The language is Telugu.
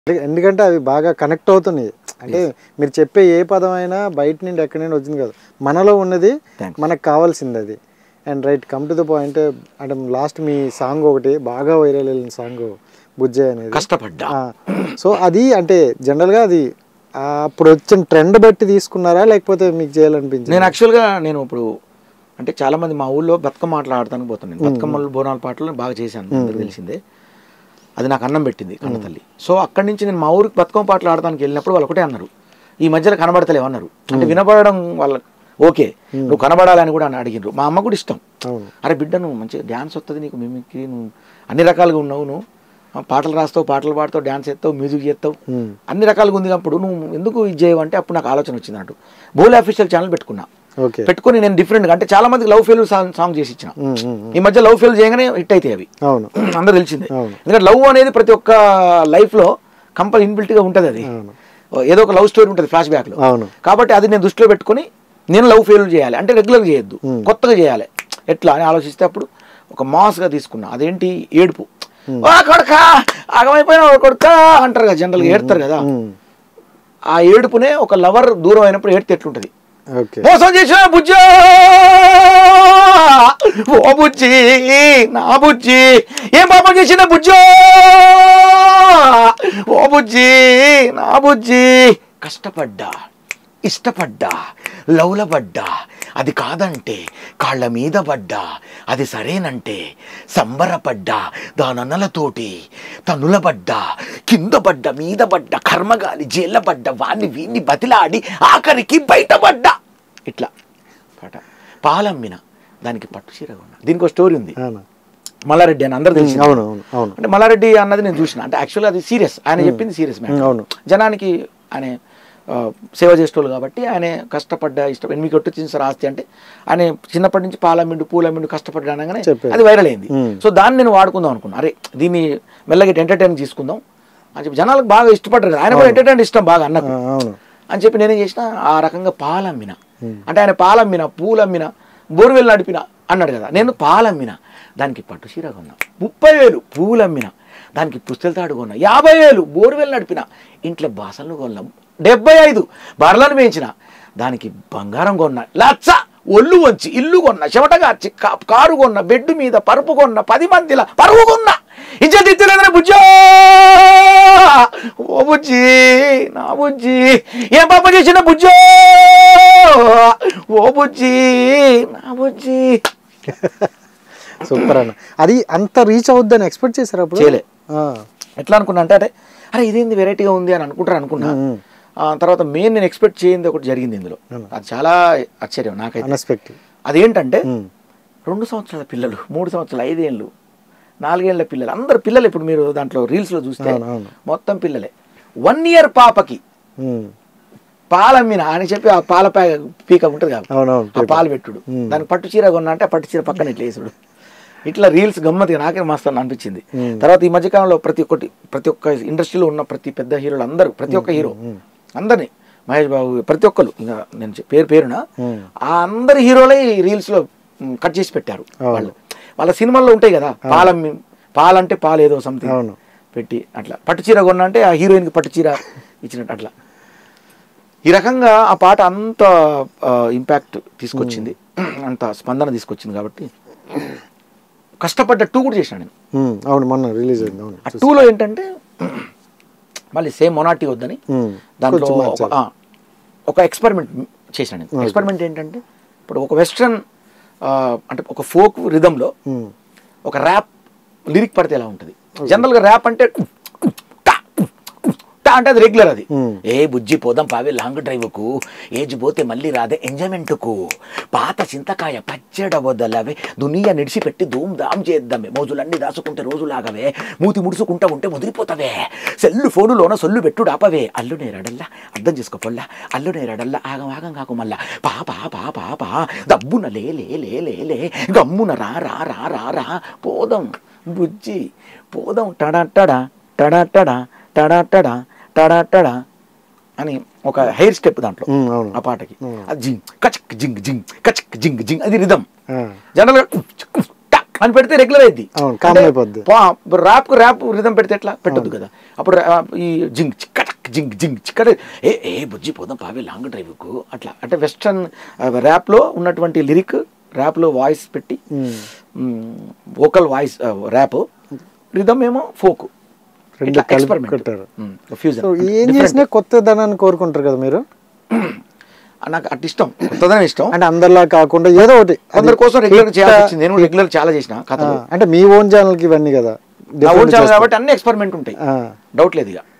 ఎందుకంటే- ఎందుకంటే అవి బాగా కనెక్ట్ అవుతున్నాయి అంటే మీరు చెప్పే ఏ పదం అయినా బయట నుండి ఎక్కడి నుండి వచ్చింది కదా మనలో ఉన్నది Thanks. మనకు కావాల్సింది అది and right come to the point అంటే లాస్ట్ మీ సాంగ్ ఒకటి బాగా వైరల్ వెళ్ళిన సాంగ్ బుజ్జే అనేది కష్టపడ్డా సో అది అంటే జనరల్గా అది ఆ అప్పుడు వచ్చిన ట్రెండ్ బట్టి తీసుకున్నారా లేకపోతే మీకు చేయాలనిపించింది నేను యాక్చువల్గా నేను ఇప్పుడు అంటే చాలా మంది మా ఊళ్ళో బతుకమ్మ ఆటలు ఆడతానికి పోతాను నేను బతుకమ్మలు బోనాల పాటలు బాగా చేశాను మీ అందరికీ తెలిసిందే అది నాకు అన్నం పెట్టింది కన్న తల్లి సో అక్కడి నుంచి నేను మా ఊరికి బతుకమ్మ పాటలు ఆడటానికి వెళ్ళినప్పుడు వాళ్ళు ఒకటే అన్నారు ఈ మధ్యలో కనబడతలేవు అన్నారు అంటే వినపడడం వాళ్ళ ఓకే నువ్వు కనబడాలని కూడా అని అడిగినారు మా అమ్మ కూడా ఇష్టం అవును అరే బిడ్డ నువ్వు మంచిగా డ్యాన్స్ వస్తుంది నీకు మిమిక్రీ నువ్వు అన్ని రకాలుగా ఉన్నావు నువ్వు ఆ, పాటలు రాస్తావు పాటలు పాడతావు డ్యాన్స్ చేస్తావు మ్యూజిక్ చేస్తావు Hmm. అన్ని రకాలుగా ఉంది అప్పుడు నువ్వు ఎందుకు ఇది చేయవంటే అప్పుడు నాకు ఆలోచన వచ్చింది అన్నట్టు బోలే అఫీషియల్ ఛానల్ పెట్టుకున్నా ఓకే పెట్టుకొని నేను డిఫరెంట్గా అంటే చాలా మందికి లవ్ ఫెయిల్ సాంగ్ సాంగ్ చేసి ఇచ్చిన ఉమ్, ఉమ్, ఉమ్. ఈ మధ్య లవ్ ఫెయిల్ చేయగానే హిట్ అవుతాయి అవి అవును అందరూ తెలిసిందే అవును. ఎందుకంటే లవ్ అనేది ప్రతి ఒక్క లైఫ్లో కంపల్ ఇన్బిల్ట్గా ఉంటుంది అది అవును ఏదో ఒక లవ్ స్టోరీ ఉంటుంది ఫ్లాష్ బ్యాక్లో అవును కాబట్టి అది నేను దృష్టిలో పెట్టుకొని నేను లవ్ ఫెయిల్ చేయాలి అంటే రెగ్యులర్ చేయొద్దు Hmm. కొత్తగా చేయాలి ఎట్లా అని ఆలోచిస్తే అప్పుడు ఒక మాస్గా తీసుకున్నా అదేంటి ఏడుపు "వా కొడక ఆగమైపోయినా కొడుక అంటారు కదా జనరల్గా ఏడతారు కదా ఉమ్, ఆ ఏడుపునే ఒక లవర్ దూరం అయినప్పుడు ఏడితే ఎట్లుంటది ఓకే మోసం చేసిన బుజ్జో ఓ బుజ్జి నా బుజ్జి ఏం పాపం చేసిన బుజ్జో ఓ బుజ్జి నా బుజ్జి కష్టపడ్డా ఇష్టపడ్డా లౌలబడ్డా అది కాదంటే కాళ్ళ మీద పడ్డా అది సరేనంటే సంబరపడ్డా దానన్నలతోటి తనులబడ్డా కింద పడ్డ మీద పడ్డ కర్మగాలి జైళ్ళబడ్డ వాణ్ణి వీణ్ణి బతిలాడి ఆఖరికి బయటపడ్డా ఇట్లా పాట పాలమ్మిన దానికి పట్టు చీర కొన్నా దీనికి ఒక స్టోరీ ఉంది అవును మల్లారెడ్డి అని అందరు తెలిసి అవును అవును అవును అంటే మల్లారెడ్డి అన్నది నేను చూసిన అంటే యాక్చువల్గా అది సీరియస్ ఆయన చెప్పింది సీరియస్ మ్యాటర్ అవును. జనానికి ఆయన ఆ, సేవ చేసేటోళ్ళు కాబట్టి ఆయన కష్టపడ్డ ఇష్టం మీకు ఒట్టు సార్ ఆస్తి అంటే ఆయన చిన్నప్పటి నుంచి పాలమిండు పూలమిండు కష్టపడ్డా అనగానే చెప్పారు. అది వైరల్ అయింది మ్మ్. సో దాన్ని నేను వాడుకుందాం అనుకున్నా అరే దీన్ని మెల్లగా ఎంటర్టైన్ తీసుకుందాం అని చెప్పి జనాలకు బాగా ఇష్టపడ్డారు కదా. ఆయన కూడా ఎంటర్టైన్ ఇష్టం బాగా అన్నకు ఆ, అవును అని చెప్పి నేనేం చేసిన ఆ రకంగా పాలమ్మిన అంటే ఆయన పాలమ్మిన పూలమ్మిన బోర్వెల్ నడిపిన అన్నాడు కదా నేను పాలమ్మిన దానికి పట్టు చీర కొన్నా ముప్పై వేలు పూలమ్మిన దానికి పుస్తల తాడు కొన్నా యాభై వేలు బోర్వెల్ నడిపిన ఇంట్లో బాసలను కొన్నా డెబ్బై ఐదు బర్లను పెంచిన దానికి బంగారం కొన్నా లచ్చ ఒళ్ళు వంచి ఇల్లు కొన్న చెమటగార్చి కా- కారు కొన్న బెడ్ మీద పరుపు కొన్న పది మందిల పరువు కొన్న ఇజ్జత్ ఇచ్చలేదని బుజ్జో ఓ బుజ్జి నా బుజ్జి ఏం పాప చేసిన బుజ్జో ఓ బుజ్జి నా బుజ్జి సూపర్ అన్న అది అంత రీచ్ అవుద్దని ఎక్స్పెక్ట్ చేశారు అప్పుడు చేయలే. ఆ, ఎట్లా అనుకున్నా అంటే అరే అరే ఇదేంది వెరైటీగా ఉంది అని అనుకుంటారు అనుకున్నా మ్మ్. ఆ, తర్వాత మెయిన్ నేను ఎక్స్పెక్ట్ చేయింది ఒకటి జరిగింది ఇందులో అది చాలా ఆశ్చర్యం నాకైతే అన్ఎక్స్పెక్టెడ్ అదేంటంటే రెండు సంవత్సరాల పిల్లలు మూడు సంవత్సరాలు ఐదేళ్ళు నాలుగేళ్ల పిల్లలు అందరు పిల్లలు ఇప్పుడు మీరు దాంట్లో రీల్స్లో చూస్తే అవును, అవును. మొత్తం పిల్లలే వన్ ఇయర్ పాపకి పాలమ్మిన అని చెప్పి ఆ పాల ప్యా- పీక ఉంటుంది కదా అవునవును, ఆ పాలు పెట్టుడు మ్మ్. దానికి పట్టు చీర కొన్నా అంటే ఆ పట్టు చీర పక్కన ఇట్లా వేసుడు ఇట్లా రీల్స్ గమ్మత్తుగా నాకే మస్తు అని అనిపించింది మ్మ్. తర్వాత ఈ మధ్యకాలంలో ప్రతి ఒక్కటి ప్రతి ఒక్క ఇండస్ట్రీలో ఉన్న ప్రతి పెద్ద హీరోలు అందరూ ప్రతి ఒక్క హీరో అందరినీ మహేష్ బాబు ప్రతి ఒక్కరు ఇంకా నేను చె- పేరు పేరున మ్మ్. ఆ అందరి హీరోలే ఈ రీల్స్లో మ్, కట్ చేసి పెట్టారు అవును. వాళ్ళు వాళ్ళ సినిమాల్లో ఉంటాయి కదా పాలమ్మి పాలంటే పాలు ఏదో సంథింగ్ అవును. పెట్టి అట్లా పట్టు చీర కొన్నా అంటే ఆ హీరోయిన్కి పట్టు చీర ఇచ్చినట్టు అట్లా ఈ రకంగా ఆ పాట అంత ఇంపాక్ట్ తీసుకొచ్చింది అంత స్పందన తీసుకొచ్చింది కాబట్టి కష్టపడ్డ టూ కూడా చేసిన నేను ఉమ్, అవును మొన్న రిలీజ్ అయింది అవును ఆ టూలో ఏంటంటే మళ్ళీ సేమ్ మొనాటి వద్దని ఉమ్, దాంట్లో కొంచెం ఒక మార్చారు. ఆ, ఒక ఎక్స్పెరిమెంట్ చేశాను నేను ఎక్స్పెరిమెంట్ ఏంటంటే ఇప్పుడు ఒక వెస్ట్రన్ అంటే ఒక ఫోక్ రిధంలో ఉమ్, ఒక ర్యాప్ లిరిక్ పడితే ఎలా ఉంటుంది జనరల్గా ర్యాప్ అంటే టా, టా అంటే అది రెగ్యులర్ అది Hmm. ఏ బుజ్జి పోదాం పావే లాంగ్ డ్రైవ్కు ఏజ్ పోతే మళ్ళీ రాదే ఎంజాయ్మెంట్కు పాత చింతకాయ పచ్చడ వదలవే దునియా నిడిచిపెట్టి ధూమ్ ధామ్ చేద్దామే మోజులన్నీ దాచుకుంటే రోజులాగవే మూతి ముడుచుకుంటా ఉంటే ముదిరిపోతావే సెల్లు ఫోనులోన సొల్లు పెట్టుడు ఆపవే అల్లు నేరడల్లా అర్థం చేసుకో పొల్లా అల్లు నేరడల్లా ఆగం ఆగం కాకు మళ్ళా పా పా పా పా పా దబ్బున లే లే లే లే లే గమ్మున రా రా రా రా రా పోదాం బుజ్జి పోదాం టడా టడా టడా టడా టడా టడా టడా టడా అని ఒక హెయిర్ స్టెప్ దాంట్లో ఉమ్, అవును ఆ పాటకి అది జింగ్ కచక్ జింగ్ జింగ్ కచక్ జింగ్ జింగ్ అది రిధం ఆ, జనరల్గా టక్ అని పెడితే రెగ్యులర్ అయింది అవును, common అయిపోద్ది. ర్యాప్ కు ర్యాప్ రిధం పెడితే ఎట్లా పెట్టొద్దు కదా అప్పుడు రా- ఈ జింగ్ చిక్కటక్ జింగ్ జింగ్ చిక్కట ఏ ఏ బుజ్జి పోదాం పావే లాంగ్ డ్రైవ్ కు అట్లా అంటే వెస్టర్న్ ర్యాప్ లో ఉన్నటువంటి లిరిక్ ర్యాప్ లో వాయిస్ పెట్టి వోకల్ వాయిస్ ర్యాప్ రిధమ్ ఏమో ఫోక్ రెండు కలిపి కొట్టారు. సో ఫ్యూజన్ ఏం చేసినా కొత్త ధనాన్ని కోరుకుంటారు కదా మీరు నాకు అటు ఇష్టం కొత్తదనం ఇష్టం అంటే అందరిలా కాకుండా ఏదో ఒకటి కొందరి కోసం రెగ్యులర్ hit- చేయాల్సి వచ్చింది నేను రెగ్యులర్ చాలా చేసిన ఆ, కథలు అంటే మీ ఓన్ ఛానల్ కి ఇవన్నీ కదా నా ఓన్ Different ఛానల్ చేస్తారు. కాబట్టి అన్ని ఎక్స్పెరిమెంట్ ఉంటాయి ఆ. డౌట్ లేదు ఇక